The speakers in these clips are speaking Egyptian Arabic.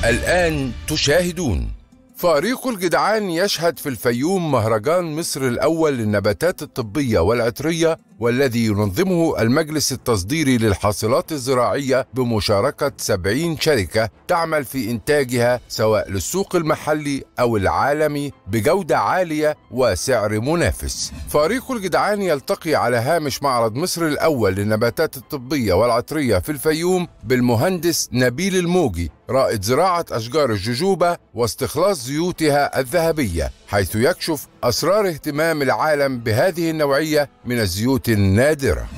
الآن تشاهدون فريق الجدعان يشهد في الفيوم مهرجان مصر الأول للنباتات الطبية والعطرية والذي ينظمه المجلس التصديري للحاصلات الزراعية بمشاركة 70 شركة تعمل في إنتاجها سواء للسوق المحلي أو العالمي بجودة عالية وسعر منافس فريق الجدعان يلتقي على هامش معرض مصر الأول للنباتات الطبية والعطرية في الفيوم بالمهندس نبيل الموجي رائد زراعة أشجار الججوبة واستخلاص زيوتها الذهبية حيث يكشف أسرار اهتمام العالم بهذه النوعية من الزيوت النادرة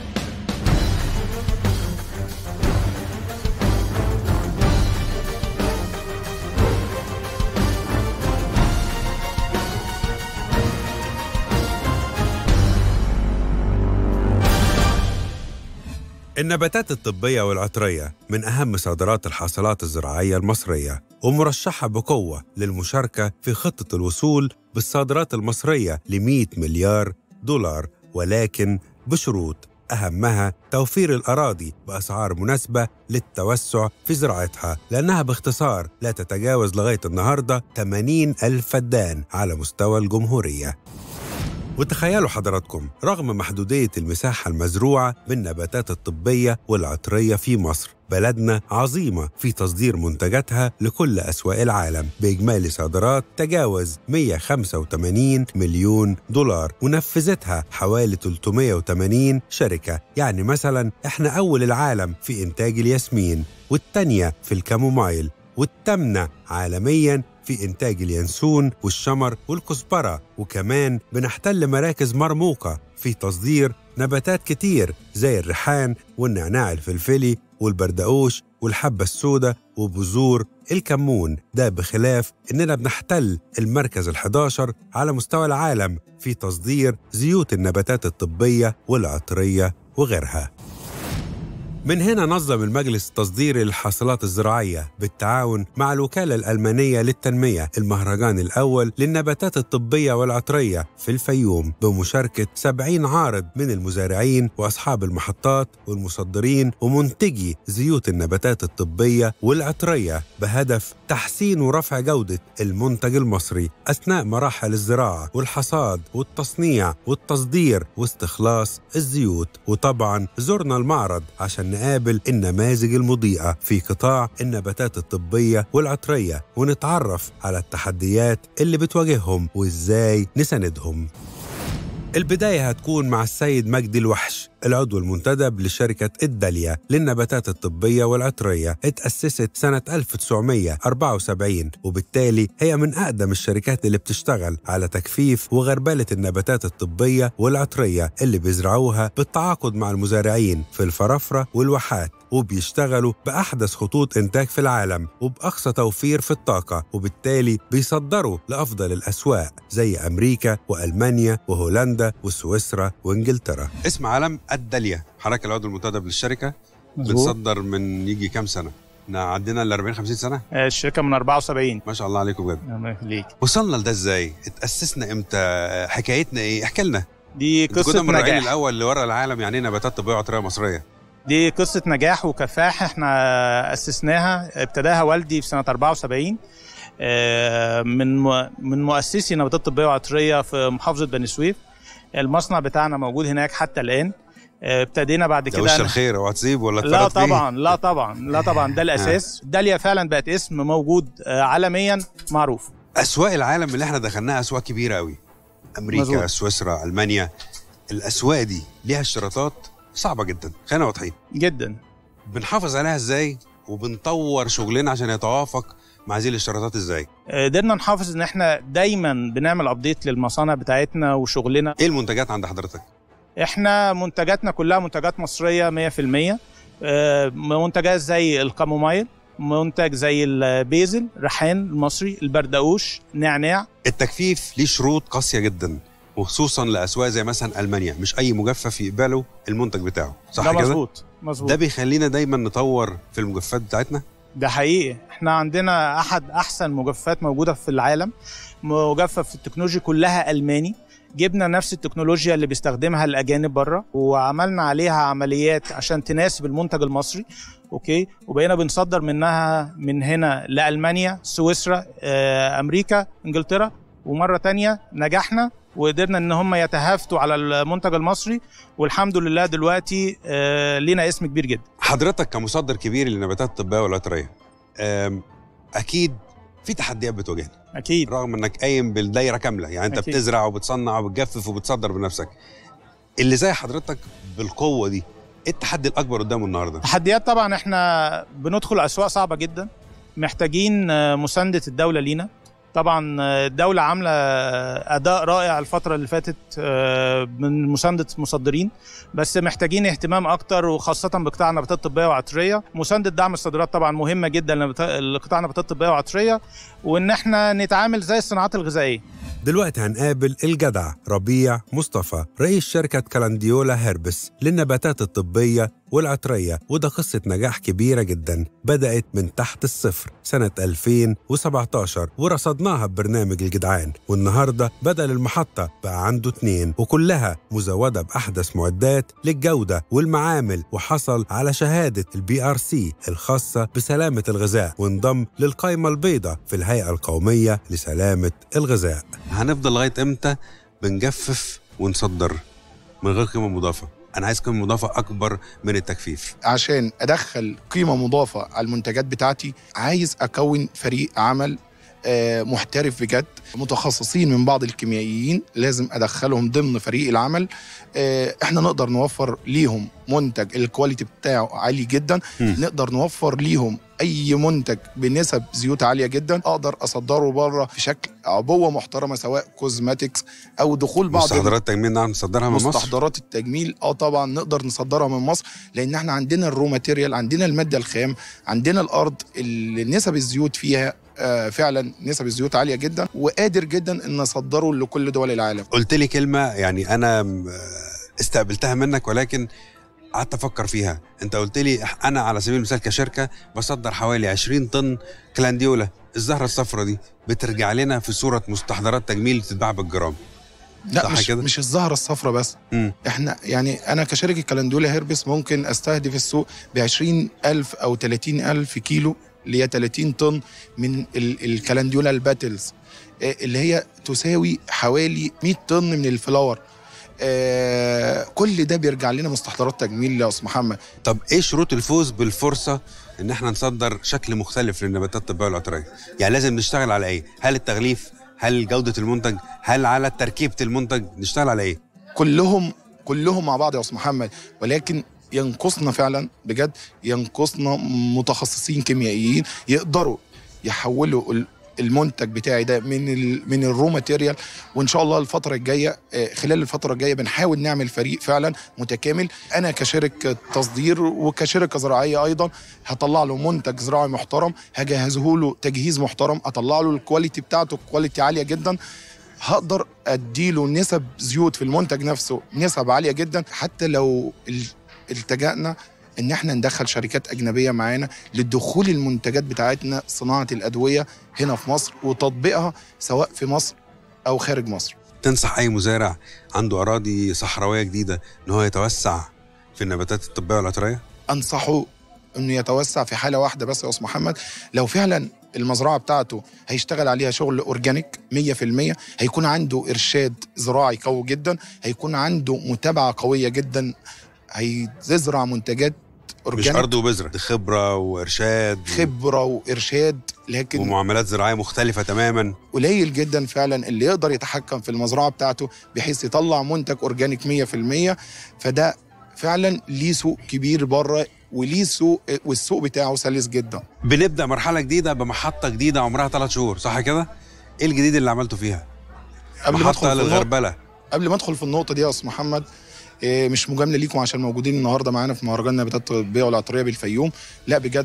النباتات الطبية والعطرية من أهم صادرات الحاصلات الزراعية المصرية ومرشحة بقوة للمشاركة في خطة الوصول بالصادرات المصرية ل 100 مليار دولار ولكن بشروط أهمها توفير الأراضي بأسعار مناسبة للتوسع في زراعتها لأنها باختصار لا تتجاوز لغاية النهاردة 80 ألف فدان على مستوى الجمهورية وتخيلوا حضراتكم رغم محدودية المساحة المزروعة بالنباتات الطبية والعطرية في مصر بلدنا عظيمة في تصدير منتجاتها لكل أسواق العالم بإجمالي صادرات تجاوز 185 مليون دولار ونفذتها حوالي 380 شركة يعني مثلا إحنا أول العالم في إنتاج الياسمين والتانية في الكامومايل والتامنة عالميا في إنتاج اليانسون والشمر والكزبرة وكمان بنحتل مراكز مرموقة في تصدير نباتات كتير زي الريحان والنعناع الفلفلي والبردقوش والحبة السوداء وبذور الكمون ده بخلاف إننا بنحتل المركز ال11 على مستوى العالم في تصدير زيوت النباتات الطبية والعطرية وغيرها من هنا نظم المجلس التصديري للحاصلات الزراعية بالتعاون مع الوكالة الألمانية للتنمية المهرجان الأول للنباتات الطبية والعطرية في الفيوم بمشاركة 70 عارض من المزارعين وأصحاب المحطات والمصدرين ومنتجي زيوت النباتات الطبية والعطرية بهدف تحسين ورفع جودة المنتج المصري أثناء مراحل الزراعة والحصاد والتصنيع والتصدير واستخلاص الزيوت وطبعا زرنا المعرض عشان نقابل النماذج المضيئة في قطاع النباتات الطبية والعطرية ونتعرف على التحديات اللي بتواجههم وإزاي نساندهم البداية هتكون مع السيد مجدي الوحش العضو المنتدب لشركة الداليا للنباتات الطبية والعطرية اتأسست سنة 1974 وبالتالي هي من أقدم الشركات اللي بتشتغل على تكفيف وغربلة النباتات الطبية والعطرية اللي بيزرعوها بالتعاقد مع المزارعين في الفرافرة والواحات وبيشتغلوا بأحدث خطوط إنتاج في العالم وبأقصى توفير في الطاقة وبالتالي بيصدروا لأفضل الأسواق زي أمريكا وألمانيا وهولندا وسويسرا وإنجلترا اسم علم الداليا حضرتك العضو المنتدب للشركة مظبوط بتصدر من يجي كام سنة؟ احنا عدينا ال 40 50 سنة آه، الشركه من 74 ما شاء الله عليكم بجد الله يخليك وصلنا لده ازاي؟ اتأسسنا امتى؟ حكايتنا ايه؟ احكي لنا دي انتوا قصه كنا من الرأي نجاح الأول اللي ورا العالم يعني ايه نباتات طبية وعطرية مصرية دي قصه نجاح وكفاح احنا اسسناها ابتداها والدي في سنه 74 آه، من مؤ- من مؤسسي نباتات طبيه وعطريه في محافظه بني سويف المصنع بتاعنا موجود هناك حتى الان آه، ابتدينا بعد ده كده وش أنا- الخير اوعى تسيب ولا لا تفرط فيه؟ طبعا لا طبعا لا طبعا ده الاساس داليا فعلا بقت اسم موجود آه، عالميا معروف اسواق العالم اللي احنا دخلناها اسواق كبيره قوي امريكا مظبوط. سويسرا المانيا الاسواق دي ليها اشتراطات صعبه جدا خلينا واضحين جدا بنحافظ عليها ازاي وبنطور شغلنا عشان يتوافق مع هذه الاشتراطات ازاي قدرنا نحافظ ان احنا دايما بنعمل ابديت للمصانع بتاعتنا وشغلنا ايه المنتجات عند حضرتك احنا منتجاتنا كلها منتجات مصريه 100% آه، منتجات زي الكامومايل منتج زي البيزل ريحان المصري البردقوش نعناع التجفيف ليه شروط قاسيه جدا وخصوصا لاسواق زي مثلا المانيا مش اي مجفف يقبله المنتج بتاعه صح ده كده مظبوط مظبوط ده بيخلينا دايما نطور في المجففات بتاعتنا ده حقيقي احنا عندنا احد احسن مجففات موجوده في العالم مجفف التكنولوجي كلها الماني جبنا نفس التكنولوجيا اللي بيستخدمها الاجانب بره وعملنا عليها عمليات عشان تناسب المنتج المصري اوكي وبقينا بنصدر منها من هنا لالمانيا سويسرا آه، امريكا انجلترا ومره تانية نجحنا وقدرنا ان هم يتهافتوا على المنتج المصري والحمد لله دلوقتي آه، لينا اسم كبير جدا حضرتك كمصدر كبير للنباتات الطبيه والعطريه آم، اكيد في تحديات بتواجهنا اكيد رغم انك قايم بالدايره كامله يعني انت أكيد. بتزرع وبتصنع وبتجفف وبتصدر بنفسك اللي زي حضرتك بالقوه دي ايه التحدي الاكبر قدامه النهارده تحديات طبعا احنا بندخل اسواق صعبه جدا محتاجين آه، مسانده الدوله لينا طبعا آه، الدوله عامله آه، اداء رائع الفتره اللي فاتت آه، من مسانده المصدرين بس محتاجين اهتمام اكتر وخاصه بقطاع النباتات الطبيه والعطريه مسانده دعم الصادرات طبعا مهمه جدا لنبات- لقطاع النباتات الطبيه والعطريه وان احنا نتعامل زي الصناعات الغذائيه دلوقتي هنقابل الجدع ربيع مصطفى رئيس شركة كالانديولا هيربس للنباتات الطبية والعطرية وده قصة نجاح كبيرة جدا بدأت من تحت الصفر سنة 2017 ورصدناها ببرنامج الجدعان والنهاردة بدل المحطة بقى عنده اتنين وكلها مزودة بأحدث معدات للجودة والمعامل وحصل على شهادة البي ار سي الخاصة بسلامة الغذاء وانضم للقائمة البيضاء في الهيئة القومية لسلامة الغذاء هنفضل لغايه امتى بنجفف ونصدر من غير قيمه مضافه انا عايز قيمه مضافه اكبر من التجفيف عشان ادخل قيمه مضافه على المنتجات بتاعتي عايز اكون فريق عمل آه، محترف بجد متخصصين من بعض الكيميائيين لازم ادخلهم ضمن فريق العمل آه، احنا نقدر نوفر ليهم منتج الكواليتي بتاعه عالي جدا مم. نقدر نوفر ليهم اي منتج بنسب زيوت عاليه جدا اقدر اصدره بره في شكل عبوه محترمه سواء كوزماتكس او دخول بعض مستحضرات تجميل نعرف نصدرها من مصر مستحضرات التجميل اه طبعا نقدر نصدرها من مصر لان احنا عندنا الرو ماتيريال عندنا الماده الخام عندنا الارض اللي نسب الزيوت فيها آه فعلا نسب الزيوت عاليه جدا وقادر جدا ان نصدره لكل دول العالم قلت لي كلمه يعني انا م- استقبلتها منك ولكن قعدت افكر فيها انت قلت لي انا على سبيل المثال كشركه بصدر حوالي 20 طن كلانديولا الزهره الصفراء دي بترجع لنا في صوره مستحضرات تجميل تتباع بالجرام لا صح مش, كده؟ مش الزهره الصفراء بس مم. احنا يعني انا كشركه كالندولا هيربس ممكن استهدف السوق ب 20000 او 30000 كيلو اللي هي 30 طن من ال- الكالندولا الباتلز آه، اللي هي تساوي حوالي 100 طن من الفلاور آه، كل ده بيرجع لنا مستحضرات تجميل يا استاذ محمد طب ايه شروط الفوز بالفرصه ان احنا نصدر شكل مختلف للنباتات الطبيه والعطريه يعني لازم نشتغل على ايه هل التغليف هل جوده المنتج هل على تركيبه المنتج نشتغل على ايه كلهم كلهم مع بعض يا استاذ محمد ولكن ينقصنا فعلا بجد ينقصنا متخصصين كيميائيين يقدروا يحولوا ال- المنتج بتاعي ده من ال من الرو ماتيريال وان شاء الله الفتره الجايه آه، خلال الفتره الجايه بنحاول نعمل فريق فعلا متكامل انا كشركه تصدير وكشركه زراعيه ايضا هطلع له منتج زراعي محترم هجهزه له تجهيز محترم اطلع له الكواليتي بتاعته كواليتي عاليه جدا هقدر اديله نسب زيوت في المنتج نفسه نسب عاليه جدا حتى لو ال- التجأنا ان احنا ندخل شركات اجنبيه معانا لدخول المنتجات بتاعتنا صناعه الادويه هنا في مصر وتطبيقها سواء في مصر او خارج مصر تنصح اي مزارع عنده اراضي صحراويه جديده ان هو يتوسع في النباتات الطبيه والعطريه انصحه انه يتوسع في حاله واحده بس يا استاذ محمد لو فعلا المزرعه بتاعته هيشتغل عليها شغل اورجانيك 100% هيكون عنده ارشاد زراعي قوي جدا هيكون عنده متابعه قويه جدا هيزرع منتجات مش اورجانيك ارض وبذره دي خبره وارشاد خبره وارشاد لكن ومعاملات زراعيه مختلفه تماما قليل جدا فعلا اللي يقدر يتحكم في المزرعه بتاعته بحيث يطلع منتج اورجانيك 100% فده فعلا ليه سوق كبير بره وليه سوق والسوق بتاعه سلس جدا بنبدا مرحله جديده بمحطه جديده عمرها ثلاث شهور صح كده ايه الجديد اللي عملته فيها قبل ما ادخل محطه في النقطة للغربله قبل ما ادخل في النقطه دي يا استاذ محمد إيه، مش مجامله ليكم عشان موجودين النهارده معانا في مهرجان النباتات الطبيه والعطريه بالفيوم لا بجد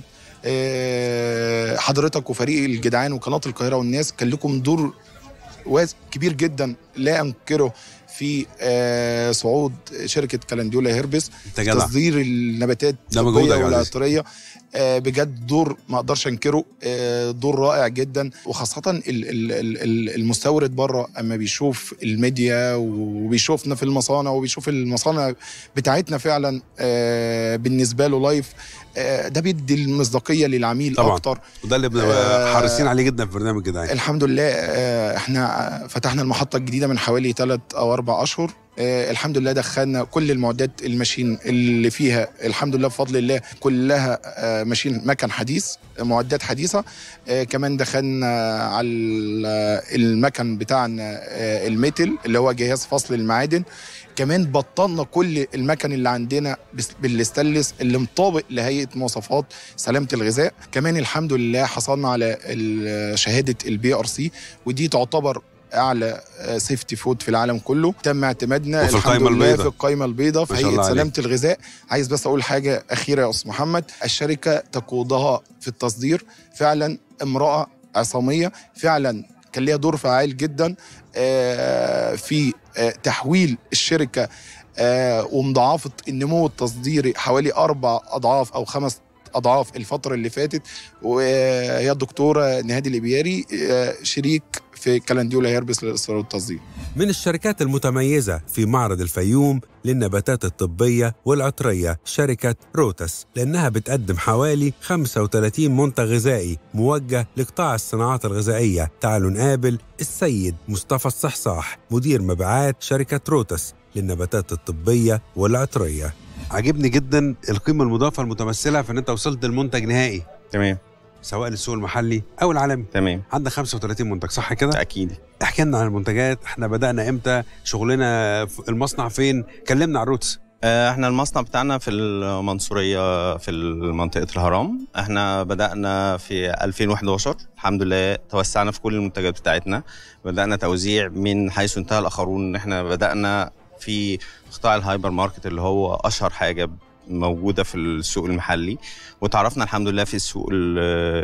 إيه، حضرتك وفريق الجدعان وقناه القاهره والناس كان لكم دور واز كبير جدا لا انكره في آه، صعود شركه كالندولا هيربس انت جدع تصدير النباتات ده مجهودك الطبيه يا عزيزي. والعطريه آه، بجد دور ما اقدرش انكره آه، دور رائع جدا وخاصه ال- ال- ال- ال- المستورد بره اما بيشوف الميديا وبيشوفنا في المصانع وبيشوف المصانع بتاعتنا فعلا آه، بالنسبه له لايف آه، ده بيدي المصداقيه للعميل طبعاً. اكتر وده اللي بنبقى آه، حريصين عليه جدا في برنامج جدعان الحمد لله آه، احنا فتحنا المحطه الجديده من حوالي ثلاث او اربع اشهر آه، الحمد لله دخلنا كل المعدات الماشين اللي فيها الحمد لله بفضل الله كلها آه، ماشين مكن حديث آه، معدات حديثه آه، كمان دخلنا على ال- المكن بتاعنا آه، الميتل اللي هو جهاز فصل المعادن كمان بطلنا كل المكن اللي عندنا بس- بالاستانلس اللي مطابق لهيئه مواصفات سلامه الغذاء كمان الحمد لله حصلنا على ال- شهاده البي ار سي ودي تعتبر اعلى سيفتي فود في العالم كله تم اعتمادنا وفي الحمد القايمة لله البيضاء. في القائمه البيضاء في ما شاء هيئه الله عليك. سلامه الغذاء عايز بس اقول حاجه اخيره يا استاذ محمد الشركه تقودها في التصدير فعلا امراه عصاميه فعلا كان ليها دور فعال جدا آه، في آه، تحويل الشركه آه، ومضاعفه النمو التصديري حوالي اربع اضعاف او خمس اضعاف الفتره اللي فاتت وهي الدكتوره نهادي الابياري آه، شريك في كلانديولا هيربس للاصرار والتصدير من الشركات المتميزة في معرض الفيوم للنباتات الطبية والعطرية شركة روتس لأنها بتقدم حوالي 35 منتج غذائي موجه لقطاع الصناعات الغذائية تعالوا نقابل السيد مصطفى الصحصاح مدير مبيعات شركة روتس للنباتات الطبية والعطرية عجبني جدا القيمة المضافة المتمثلة في ان انت وصلت للمنتج نهائي تمام سواء للسوق المحلي او العالمي تمام عندك 35 منتج صح كده؟ اكيد احكي لنا عن المنتجات احنا بدأنا امتى شغلنا في المصنع فين كلمنا عن الروتس آه، احنا المصنع بتاعنا في المنصورية في منطقة الهرم احنا بدأنا في 2011 الحمد لله توسعنا في كل المنتجات بتاعتنا بدأنا توزيع من حيث انتهى الآخرون احنا بدأنا في قطاع الهايبر ماركت اللي هو أشهر حاجة موجودة في السوق المحلي وتعرفنا الحمد لله في السوق ال-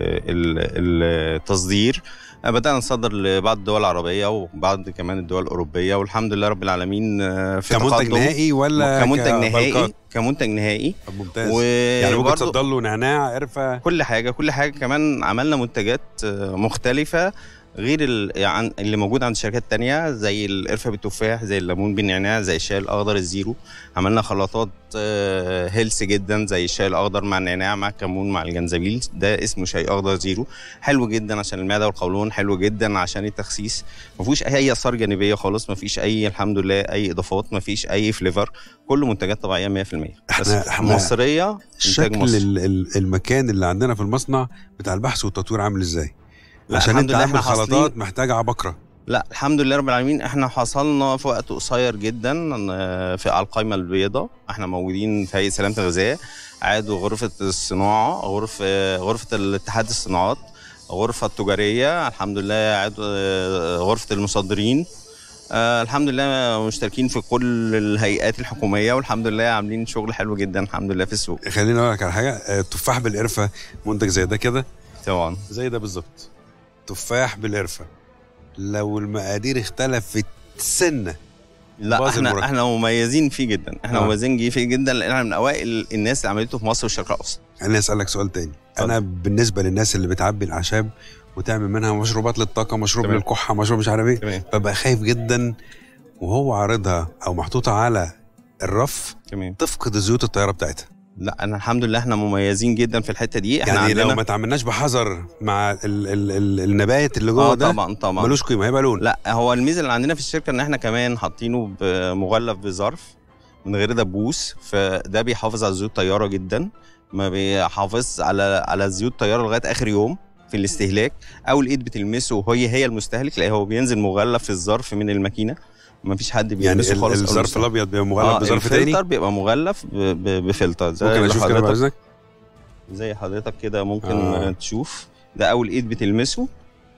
ال- التصدير بدأنا نصدر لبعض الدول العربية وبعض كمان الدول الأوروبية والحمد لله رب العالمين آه، في كمنتج تقدم. نهائي ولا كمنتج كبلقات؟ نهائي كمنتج نهائي طب ممتاز يعني ممكن وبرضه تصدر له نعناع قرفه كل حاجه كل حاجه كمان عملنا منتجات آه، مختلفه غير ال- يعني اللي موجود عند شركات تانية زي القرفة بالتفاح زي الليمون بالنعناع زي الشاي الأخضر الزيرو عملنا خلطات آه، هيلث جدا زي الشاي الأخضر مع النعناع مع الكمون مع الجنزبيل ده اسمه شاي أخضر زيرو حلو جدا عشان المعدة والقولون حلو جدا عشان التخسيس ما فيهوش أي آثار جانبية خالص ما فيش أي الحمد لله أي إضافات ما فيش أي فليفر كله منتجات طبيعية 100% بس إحنا- إحنا مصرية إنتاج شكل مصر ال- ال- المكان اللي عندنا في المصنع بتاع البحث والتطوير عامل ازاي لا، عشان الحمد انت لله عامل إحنا حاصلين- خلطات محتاجه عبقره لا الحمد لله رب العالمين احنا حصلنا في وقت قصير جدا آه، في على القائمه البيضاء احنا موجودين في هيئه سلامه الغذاء عادوا غرفه الصناعه غرفه غرفه الاتحاد الصناعات غرفه التجاريه الحمد لله عادوا آه، غرفه المصدرين آه الحمد لله مشتركين في كل الهيئات الحكوميه والحمد لله عاملين شغل حلو جدا الحمد لله في السوق خليني اقول لك على حاجه آه، تفاح بالقرفه منتج زي ده كده طبعا زي ده بالظبط تفاح بالقرفه لو المقادير اختلفت سنه لا باظ احنا المركب. احنا مميزين فيه جدا احنا آه. مميزين فيه جدا لان احنا من اوائل الناس اللي عملته في مصر والشرق الاوسط انا اسالك سؤال تاني انا بالنسبه للناس اللي بتعبي الاعشاب وتعمل منها مشروبات للطاقه مشروب تمام. للكحه مشروب مش عارف ايه تمام ببقى خايف جدا وهو عارضها او محطوطه على الرف تمام تفقد الزيوت الطياره بتاعتها لا انا الحمد لله احنا مميزين جدا في الحته دي احنا يعني عندنا لو ما تعاملناش بحذر مع ال ال ال النبات اللي جوه اه ده طبعا طبعا ملوش قيمه هيبقى لون لا هو الميزه اللي عندنا في الشركه ان احنا كمان حاطينه مغلف بظرف من غير دبوس فده بيحافظ على زيوت الطياره جدا ما بيحافظ على على زيوت الطياره لغايه اخر يوم في الاستهلاك او الايد بتلمسه وهي هي المستهلك لا هو بينزل مغلف في الظرف من الماكينه ما فيش حد يعني بيلمسه ال- خالص أو الظرف يلمسه. الابيض بيبقى مغلف آه بظرف تاني الفلتر بيبقى مغلف ب- ب- بفلتر زي ممكن اللي اشوف كده بعد حضرتك اذنك زي حضرتك كده ممكن آه. آه. تشوف ده اول ايد بتلمسه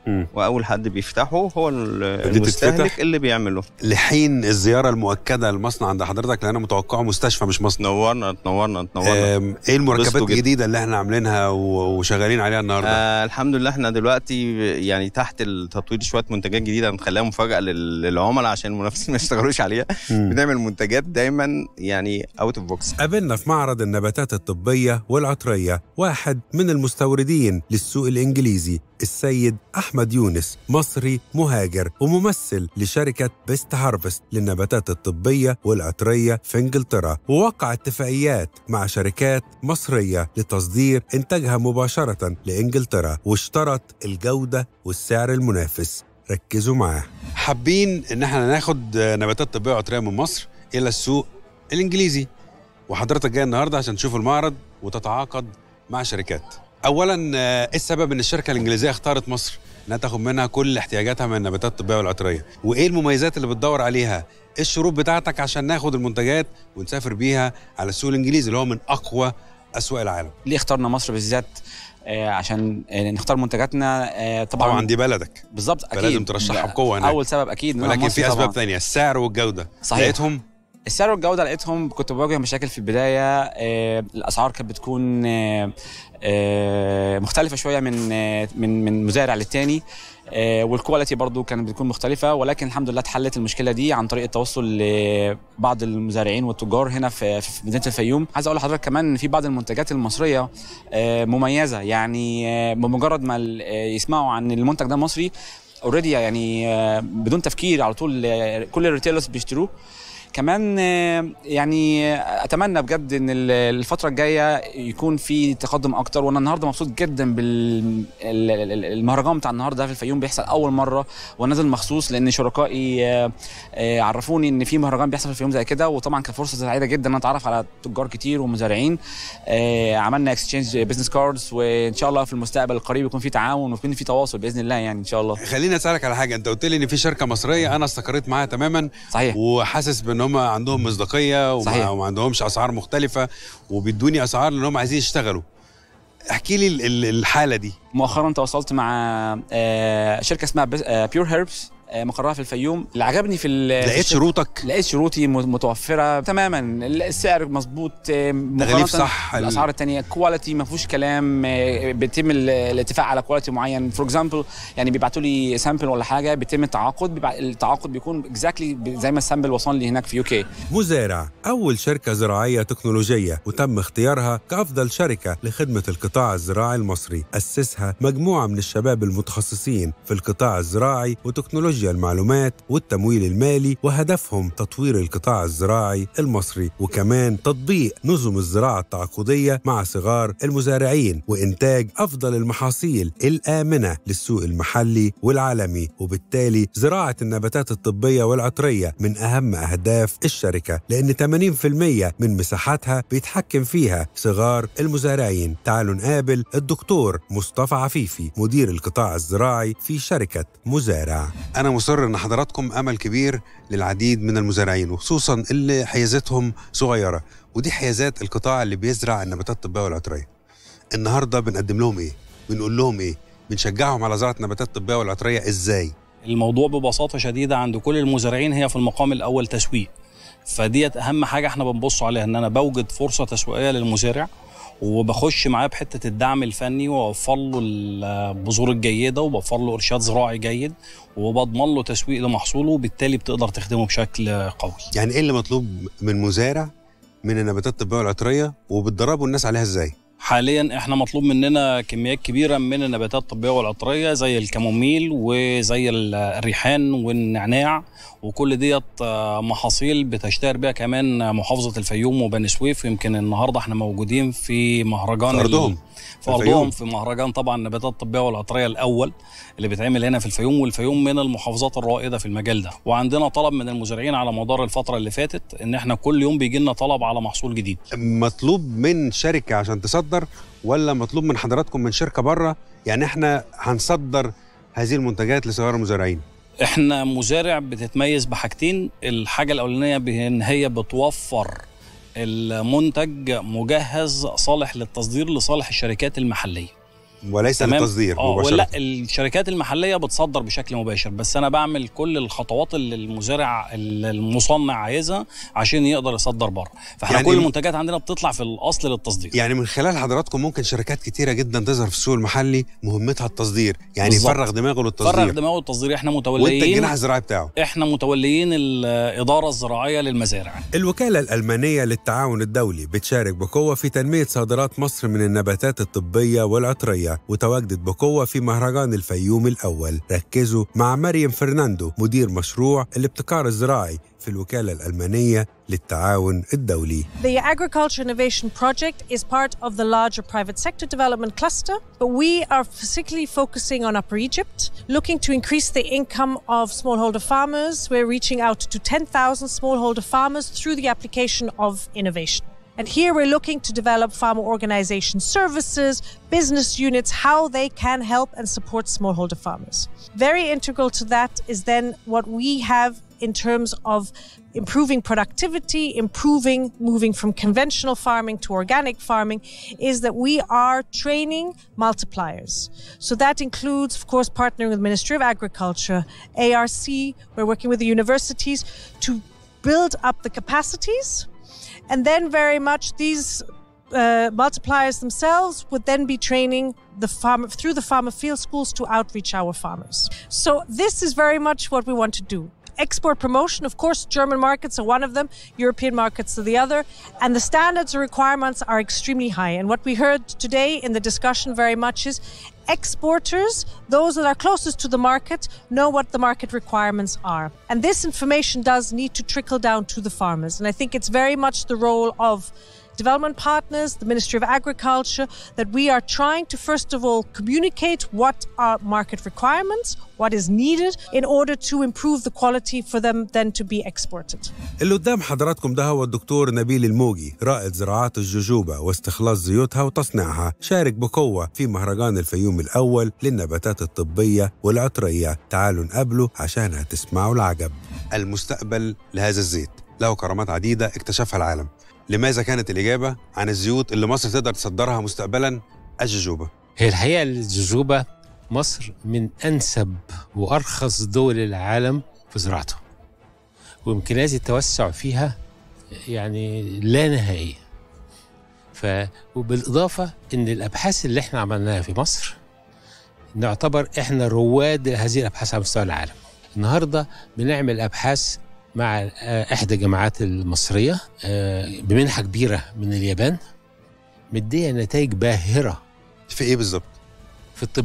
مم. واول حد بيفتحه هو ال- بديت المستهلك تتفتح؟ اللي بيعمله لحين الزياره المؤكده للمصنع عند حضرتك لان انا متوقعه مستشفى مش مصنع تنورنا تنورنا تنورنا آم، ايه المركبات بسطوا جدا. الجديده اللي احنا عاملينها و- وشغالين عليها النهارده آه الحمد لله احنا دلوقتي يعني تحت التطوير شويه منتجات جديده هنخليها مفاجاه لل- للعملاء عشان المنافسين ما يشتغلوش عليها مم. بنعمل منتجات دايما يعني اوت اوف بوكس قابلنا في معرض النباتات الطبية والعطرية واحد من المستوردين للسوق الإنجليزي السيد أحمد يونس مصري مهاجر وممثل لشركة بيست هارفست للنباتات الطبية والعطرية في إنجلترا ووقع اتفاقيات مع شركات مصرية لتصدير إنتاجها مباشرة لإنجلترا واشترط الجودة والسعر المنافس ركزوا معاه حابين ان احنا ناخد نباتات طبيه وعطريه من مصر الى السوق الانجليزي وحضرتك جاي النهارده عشان تشوف المعرض وتتعاقد مع شركات اولا آه، ايه السبب ان الشركه الانجليزيه اختارت مصر انها تاخد منها كل احتياجاتها من النباتات الطبيه والعطريه وايه المميزات اللي بتدور عليها ايه الشروط بتاعتك عشان ناخد المنتجات ونسافر بيها على السوق الانجليزي اللي هو من اقوى اسواق العالم ليه اخترنا مصر بالذات آه، عشان آه، نختار منتجاتنا آه، طبعا, طبعا دي بلدك بالظبط اكيد فلازم ترشحها لا، بقوة هناك. اول سبب اكيد إن أنا ولكن مصري في اسباب طبعاً. ثانيه السعر والجوده صحيح. لقيتهم السعر والجوده لقيتهم كنت بواجه مشاكل في البدايه آه، الاسعار كانت بتكون آه، آه، مختلفه شويه من آه، من من مزارع للتاني آه، والكواليتي برضو كانت بتكون مختلفه ولكن الحمد لله اتحلت المشكله دي عن طريق التوصل لبعض المزارعين والتجار هنا في في مدينه الفيوم عايز اقول لحضرتك كمان ان في بعض المنتجات المصريه آه، مميزه يعني آه، بمجرد ما ال- آه، يسمعوا عن المنتج ده مصري اوريدي يعني آه، بدون تفكير على طول آه، كل الريتيلرز بيشتروه كمان آه، يعني آه، اتمنى بجد ان ال- الفتره الجايه يكون في تقدم اكتر وانا النهارده مبسوط جدا بالمهرجان بتاع النهارده في الفيوم بيحصل اول مره ونازل مخصوص لان شركائي آه، آه، عرفوني ان في مهرجان بيحصل في الفيوم زي كده وطبعا كانت فرصه سعيده جدا ان أنا اتعرف على تجار كتير ومزارعين آه، عملنا اكسشينج بزنس كاردز وان شاء الله في المستقبل القريب يكون في تعاون ويكون في تواصل باذن الله يعني ان شاء الله خليني اسالك على حاجه انت قلت لي ان في شركه مصريه انا استقريت معاها تماما صحيح وحاسس بان هم عندهم مصداقيه وما, صحيح. وما عندهمش اسعار مختلفه وبيدوني اسعار لان هم عايزين يشتغلوا احكي لي ال- ال- الحاله دي مؤخرا تواصلت مع آه، شركه اسمها بيور هيربس مقرها في الفيوم اللي عجبني في ال- في لقيت الشركة- شروطك لقيت شروطي م- متوفره تماما السعر مظبوط آه، تغليف مقارنة صح ال- الاسعار الثانيه كواليتي ما فيهوش كلام آه، بيتم ال- الاتفاق على كواليتي معين فور اكزامبل يعني بيبعتوا لي سامبل ولا حاجه بيتم التعاقد بيبع... التعاقد بيكون اكزاكتلي زي ما السامبل وصل لي هناك في يو كي مزارع أول شركة زراعية تكنولوجية وتم اختيارها كأفضل شركة لخدمة القطاع الزراعي المصري أسسها مجموعة من الشباب المتخصصين في القطاع الزراعي وتكنولوجيا المعلومات والتمويل المالي وهدفهم تطوير القطاع الزراعي المصري وكمان تطبيق نظم الزراعة التعاقدية مع صغار المزارعين وإنتاج أفضل المحاصيل الآمنة للسوق المحلي والعالمي وبالتالي زراعة النباتات الطبية والعطرية من أهم أهداف الشركة لأن 80% من مساحاتها بيتحكم فيها صغار المزارعين تعالوا نقابل الدكتور مصطفى عفيفي مدير القطاع الزراعي في شركة مزارع أنا مصر أن حضراتكم أمل كبير للعديد من المزارعين وخصوصا اللي حيازتهم صغيرة ودي حيازات القطاع اللي بيزرع النباتات الطبية والعطرية النهاردة بنقدم لهم إيه؟ بنقول لهم إيه؟ بنشجعهم على زراعة النباتات الطبية والعطرية إزاي؟ الموضوع ببساطه شديده عند كل المزارعين هي في المقام الاول تسويق فديت اهم حاجه احنا بنبص عليها ان انا بوجد فرصه تسويقيه للمزارع وبخش معاه بحته الدعم الفني واوفر له البذور الجيده وبوفر له ارشاد زراعي جيد وبضمن له تسويق لمحصوله وبالتالي بتقدر تخدمه بشكل قوي يعني إيه اللي مطلوب من مزارع من النباتات الطبية والعطرية وبتدربوا الناس عليها إزاي؟ حاليا احنا مطلوب مننا كميات كبيره من النباتات الطبيه والعطريه زي الكاموميل وزي ال- الريحان والنعناع وكل ديت آه، محاصيل بتشتهر بها كمان محافظه الفيوم وبني سويف يمكن النهارده احنا موجودين في مهرجان في ال- أرضهم. في الفيوم. ارضهم في مهرجان طبعا النباتات الطبيه والعطريه الاول اللي بيتعمل هنا في الفيوم والفيوم من المحافظات الرائده في المجال ده وعندنا طلب من المزارعين على مدار الفتره اللي فاتت ان احنا كل يوم بيجي لنا طلب على محصول جديد مطلوب من شركة عشان تصدر ولا مطلوب من حضراتكم من شركة بره يعني إحنا هنصدر هذه المنتجات لصغار المزارعين احنا مزارع بتتميز بحاجتين الحاجه الاولانيه بان هي بتوفر المنتج مجهز صالح للتصدير لصالح الشركات المحليه وليس تمام؟ للتصدير اه مباشره ولا الشركات المحليه بتصدر بشكل مباشر بس انا بعمل كل الخطوات اللي المزارع المصنع عايزها عشان يقدر يصدر بره فاحنا يعني كل م- المنتجات عندنا بتطلع في الاصل للتصدير يعني من خلال حضراتكم ممكن شركات كتيره جدا تظهر في السوق المحلي مهمتها التصدير يعني بالظبط. يفرغ دماغه للتصدير فرغ دماغه التصدير احنا وانت متوليين الجناح الزراعي بتاعه احنا متوليين الاداره الزراعيه للمزارع الوكالة الألمانية للتعاون الدولي بتشارك بقوة في تنمية صادرات مصر من النباتات الطبية والعطرية وتواجدت بقوة في مهرجان الفيوم الأول ركزوا مع مريم فرناندو مدير مشروع الابتكار الزراعي في الوكالة الألمانية للتعاون الدولي The Agriculture Innovation Project is part of the larger private sector development cluster, but we are particularly focusing on Upper Egypt, looking to increase the income of smallholder farmers. We're reaching out to 10,000 smallholder farmers through the application of innovation. And here we're looking to develop farmer organization services, business units, how they can help and support smallholder farmers. Very integral to that is then what we have in terms of improving productivity, improving moving from conventional farming to organic farming, is that we are training multipliers. So that includes, of course, partnering with Ministry of Agriculture, ARC, we're working with the universities to build up the capacities. And then very much these uh, multipliers themselves would then be training the farmer through the farmer field schools to outreach our farmers. So this is very much what we want to do. Export promotion, of course, German markets are one of them, European markets are the other, and the standards and requirements are extremely high. And what we heard today in the discussion very much is exporters, those that are closest to the market, know what the market requirements are. And this information does need to trickle down to the farmers. And I think it's very much the role of development partners, the Ministry of Agriculture, that we are trying to first of all communicate what are market requirements, what is needed in order to improve the quality for them then to be exported. اللي قدام حضراتكم ده هو الدكتور نبيل الموجي رائد زراعات الجوجوبا واستخلاص زيوتها وتصنيعها شارك بقوة في مهرجان الفيوم الأول للنباتات الطبية والعطرية تعالوا نقابله عشان هتسمعوا العجب المستقبل لهذا الزيت له كرامات عديدة اكتشفها العالم لماذا كانت الإجابة عن الزيوت اللي مصر تقدر تصدرها مستقبلا الجوجوبا هي الحقيقة الجوجوبا مصر من أنسب وأرخص دول العالم في زراعته وإمكانيات التوسع فيها يعني لا نهائية ف وبالإضافة إن الأبحاث اللي إحنا عملناها في مصر نعتبر إحنا رواد هذه الأبحاث على مستوى العالم النهاردة بنعمل أبحاث مع آه، إحدى الجامعات المصرية آه، بمنحة كبيرة من اليابان مدية نتائج باهرة في إيه بالظبط؟ في الطب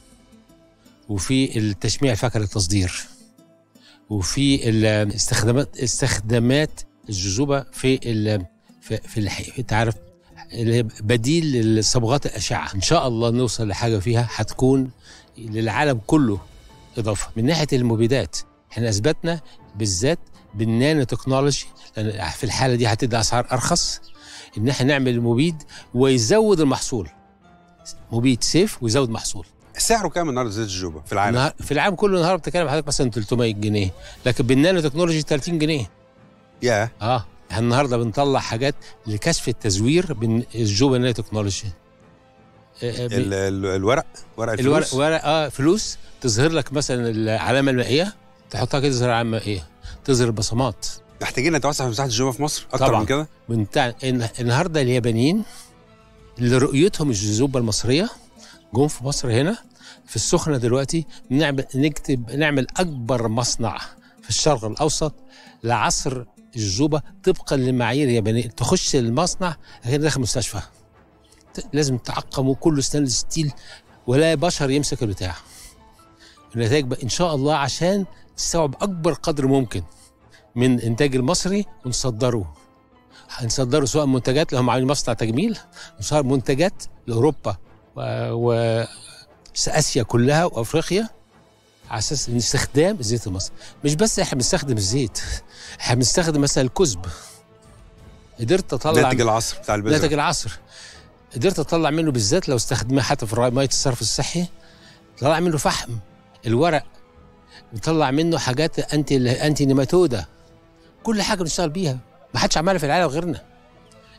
وفي التشميع الفاكهه للتصدير وفي الاستخدامات استخدامات الجذوبه في ال في, في الح- انت عارف اللي هي بديل لصبغات الاشعه ان شاء الله نوصل لحاجه فيها هتكون للعالم كله اضافه من ناحيه المبيدات احنا اثبتنا بالذات بالنانو تكنولوجي لان في الحاله دي هتدي اسعار ارخص ان احنا نعمل مبيد ويزود المحصول مبيد سيف ويزود محصول سعره كام النهارده زيت الجوجوبا في العالم؟ النهار- في العالم كله النهارده بتتكلم حضرتك مثلا 300 جنيه لكن بالنانو تكنولوجي 30 جنيه يا اه احنا النهارده بنطلع حاجات لكشف التزوير بالجوبا نانو تكنولوجي آه، آه، ب- ال- ال- الورق ورق الفلوس الورق ورق اه فلوس تظهر لك مثلا العلامه المائيه تحطها كده تظهر العلامه المائيه تظهر البصمات محتاجين نتوسع في مساحه الجوجوبا في مصر اكتر طبعاً. من كده من بتاع الن- النهارده اليابانيين اللي رؤيتهم الجذوبه المصريه جم في مصر هنا في السخنه دلوقتي نعمل نكتب نعمل اكبر مصنع في الشرق الاوسط لعصر الجذوبه طبقا للمعايير اليابانيه تخش المصنع غير داخل مستشفى ت- لازم تعقمه كله ستانلس ستيل ولا بشر يمسك البتاع النتائج بقى ان شاء الله عشان نستوعب اكبر قدر ممكن من الانتاج المصري ونصدره هنصدره سواء منتجات لهم عاملين مصنع تجميل سواء منتجات لاوروبا و, و... اسيا كلها وافريقيا على اساس ان استخدام الزيت المصري مش بس احنا بنستخدم الزيت احنا بنستخدم مثلا الكزب قدرت اطلع ناتج العصر بتاع البذره ناتج العصر قدرت اطلع منه بالذات لو استخدمناه حتى في الري- ميه الصرف الصحي طلع منه فحم الورق بيطلع منه حاجات انتي انتي نيماتودا كل حاجه بنشتغل بيها ما حدش عملها في العالم غيرنا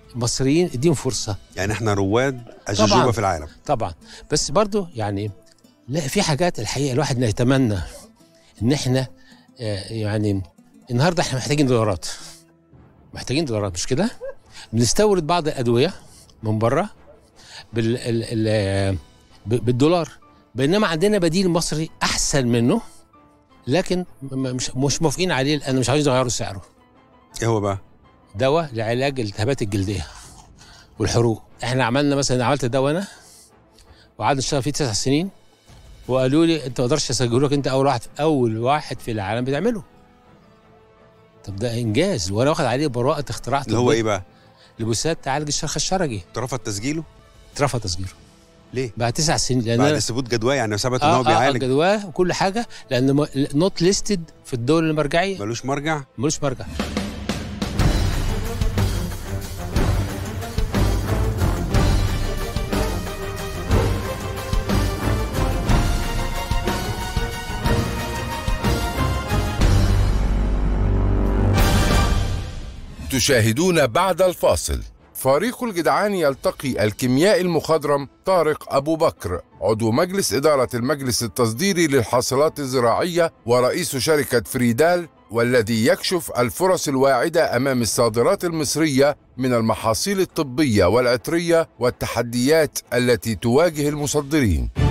المصريين اديهم فرصه يعني احنا رواد الجوجوبا طبعاً. في العالم طبعا بس برضو يعني لا في حاجات الحقيقه الواحد يتمنى ان احنا آه، يعني النهارده احنا محتاجين دولارات محتاجين دولارات مش كده؟ بنستورد بعض الادويه من بره بال ال ال ب- بالدولار بينما عندنا بديل مصري احسن منه لكن م- مش مش موافقين عليه لان مش عايزين يغيروا سعره ايه هو بقى دواء لعلاج الالتهابات الجلديه والحروق احنا عملنا مثلا عملت دواء انا وقعدنا نشتغل فيه تسع سنين وقالوا لي انت ما تقدرش اسجله لك انت اول واحد اول واحد في العالم بتعمله طب ده انجاز وانا واخد عليه براءه اختراع اللي هو طبية ايه بقى لبوسات تعالج الشرخ الشرجي اترفض تسجيله اترفض تسجيله ليه بعد تسع سنين لان بعد أنا- ثبوت جدواه يعني ثبت ان اه هو اه بيعالج جدواه وكل حاجه لان نوت ليستد في الدول المرجعيه ملوش مرجع ملوش مرجع تشاهدون بعد الفاصل فريق الجدعان يلتقي الكيميائي المخضرم طارق أبو بكر عضو مجلس إدارة المجلس التصديري للحاصلات الزراعية ورئيس شركة فريدال والذي يكشف الفرص الواعدة أمام الصادرات المصرية من المحاصيل الطبية والعطرية والتحديات التي تواجه المصدرين